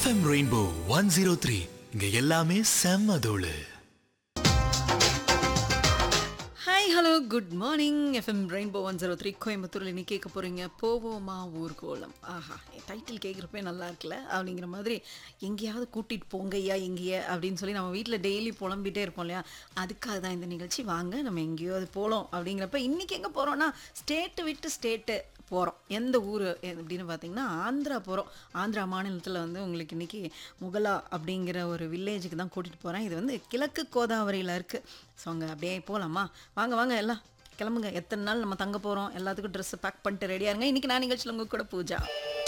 FM Rainbow one zero three இங்க எல்லாமே செம்ம தோளு hi hello good morning FM Rainbow one zero three கோயம்புத்தூரில் இன்னைக்கு கேட்க போகிறீங்க போவோமா ஊர்கோலம் ஆஹா டைட்டில் கேட்குறப்பே நல்லா இருக்குல்ல அப்படிங்கிற மாதிரி எங்கேயாவது கூட்டிகிட்டு போங்கய்யா எங்கேயே அப்படின்னு சொல்லி நம்ம வீட்டில் டெய்லி புலம்பிகிட்டே இருப்போம் இல்லையா அதுக்காக தான் இந்த நிகழ்ச்சி வாங்க நம்ம எங்கேயோ அது போகலாம் அப்படிங்கிறப்ப இன்றைக்கி எங்கே போகிறோன்னா ஸ்டேட்டு விட்டு ஸ்டேட்டு போகிறோம் எந்த ஊர் அப்படின்னு பார்த்தீங்கன்னா ஆந்திரா போகிறோம் ஆந்திரா மாநிலத்தில் வந்து உங்களுக்கு இன்றைக்கி முகலா அப்படிங்கிற ஒரு வில்லேஜுக்கு தான் கூட்டிகிட்டு போகிறேன் இது வந்து கிழக்கு கோதாவரியில் இருக்குது ஸோ அங்கே அப்படியே போகலாமா வாங்க வாங்க எல்லாம் கிளம்புங்க எத்தனை நாள் நம்ம தங்க போகிறோம் எல்லாத்துக்கும் ட்ரெஸ்ஸை பேக் பண்ணிட்டு ரெடியாக இருங்க இன்றைக்கி நான் நிகழ்ச்சியில் உங்கள் கூட பூஜா